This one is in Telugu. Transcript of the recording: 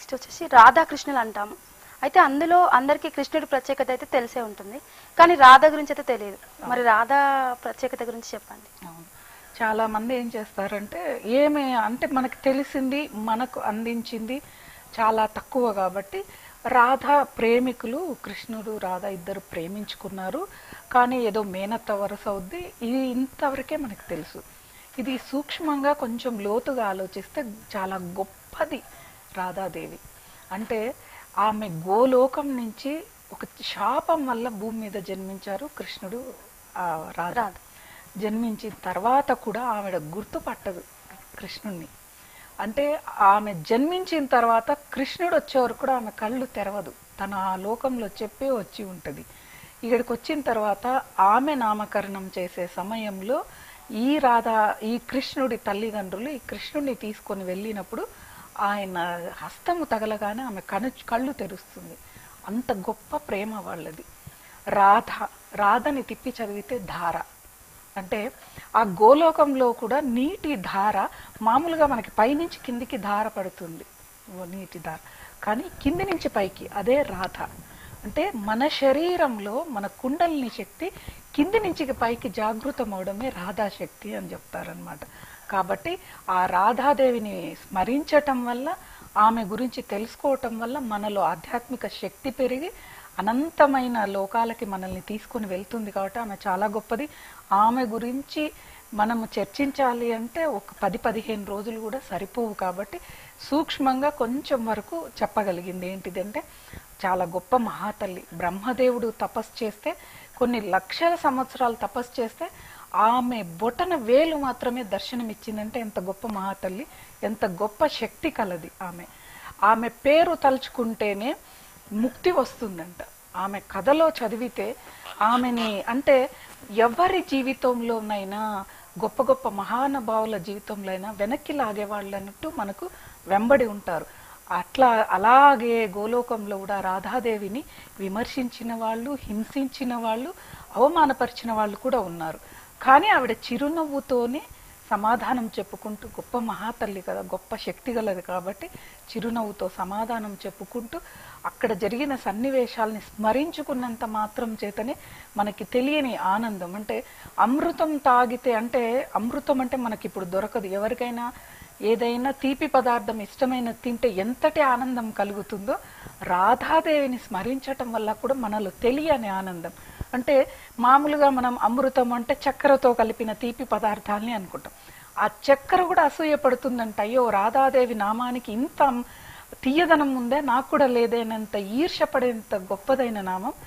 నెక్స్ట్ వచ్చేసి రాధాకృష్ణులు అంటాము అయితే అందులో అందరికీ కృష్ణుడి ప్రత్యేకత అయితే తెలిసే ఉంటుంది కానీ రాధ గురించి అయితే తెలియదు మరి రాధా ప్రత్యేకత గురించి చెప్పండి అవును చాలా మంది ఏం చేస్తారంటే ఏమి అంటే మనకు తెలిసింది మనకు అందించింది చాలా తక్కువ కాబట్టి రాధ ప్రేమికులు కృష్ణుడు రాధ ఇద్దరు ప్రేమించుకున్నారు కానీ ఏదో మేనత్త వరస అవుద్ది ఇది ఇంతవరకే మనకు తెలుసు ఇది సూక్ష్మంగా కొంచెం లోతుగా ఆలోచిస్తే చాలా గొప్పది రాధాదేవి అంటే ఆమె గోలోకం నుంచి ఒక శాపం వల్ల భూమి మీద జన్మించారు కృష్ణుడు ఆ రాధ రాధ. జన్మించిన తర్వాత కూడా ఆవిడ గుర్తుపట్టదు కృష్ణుణ్ణి అంటే ఆమె జన్మించిన తర్వాత కృష్ణుడు వచ్చే వరకు కూడా ఆమె కళ్ళు తెరవదు తన ఆ లోకంలో చెప్పే వచ్చి ఉంటది ఇక్కడికి వచ్చిన తర్వాత ఆమె నామకరణం చేసే సమయంలో ఈ రాధ ఈ కృష్ణుడి తల్లిదండ్రులు ఈ కృష్ణుడిని తీసుకొని వెళ్ళినప్పుడు ఆయన హస్తము తగలగానే ఆమె కను కళ్ళు తెరుస్తుంది అంత గొప్ప ప్రేమ వాళ్ళది రాధ రాధని తిప్పి చదివితే ధార అంటే ఆ గోలోకంలో కూడా నీటి ధార మామూలుగా మనకి పైనుంచి కిందికి ధార పడుతుంది ఓ నీటి ధార కానీ కింది నుంచి పైకి అదే రాధ అంటే మన శరీరంలో మన కుండలిని శక్తి కింది నుంచి పైకి జాగృతం అవడమే రాధా శక్తి అని చెప్తారనమాట కాబట్టి ఆ రాధాదేవిని స్మరించటం వల్ల ఆమె గురించి తెలుసుకోవటం వల్ల మనలో ఆధ్యాత్మిక శక్తి పెరిగి అనంతమైన లోకాలకి మనల్ని తీసుకొని వెళ్తుంది కాబట్టి ఆమె చాలా గొప్పది ఆమె గురించి మనము చర్చించాలి అంటే ఒక పది పదిహేను రోజులు కూడా సరిపోవు కాబట్టి సూక్ష్మంగా కొంచెం వరకు చెప్పగలిగింది ఏంటిదంటే చాలా గొప్ప మహాతల్లి బ్రహ్మదేవుడు తపస్సు చేస్తే కొన్ని లక్షల సంవత్సరాలు తపస్సు చేస్తే ఆమె బొటన వేలు మాత్రమే దర్శనం ఇచ్చిందంటే ఎంత గొప్ప మహాతల్లి ఎంత గొప్ప శక్తి కలది ఆమె ఆమె పేరు తలుచుకుంటేనే ముక్తి వస్తుందంట ఆమె కథలో చదివితే ఆమెని అంటే ఎవరి జీవితంలోనైనా గొప్ప గొప్ప మహానుభావుల జీవితంలో అయినా వెనక్కి లాగేవాళ్ళు అన్నట్టు మనకు వెంబడి ఉంటారు అట్లా అలాగే గోలోకంలో కూడా రాధాదేవిని విమర్శించిన వాళ్ళు హింసించిన వాళ్ళు అవమానపరిచిన వాళ్ళు కూడా ఉన్నారు కానీ ఆవిడ చిరునవ్వుతోనే సమాధానం చెప్పుకుంటూ గొప్ప మహాతల్లి కదా గొప్ప శక్తి గలది కాబట్టి చిరునవ్వుతో సమాధానం చెప్పుకుంటూ అక్కడ జరిగిన సన్నివేశాల్ని స్మరించుకున్నంత మాత్రం చేతనే మనకి తెలియని ఆనందం అంటే అమృతం తాగితే అంటే అమృతం అంటే మనకి ఇప్పుడు దొరకదు ఎవరికైనా ఏదైనా తీపి పదార్థం ఇష్టమైన తింటే ఎంతటి ఆనందం కలుగుతుందో రాధాదేవిని స్మరించటం వల్ల కూడా మనలో తెలియని ఆనందం అంటే మామూలుగా మనం అమృతం అంటే చక్కెరతో కలిపిన తీపి పదార్థాలని అనుకుంటాం ఆ చక్కెర కూడా అసూయ పడుతుందంట అయ్యో రాధాదేవి నామానికి ఇంత తీయదనం ఉందే నాకు కూడా లేదైనంత ఈర్షపడేంత గొప్పదైన నామం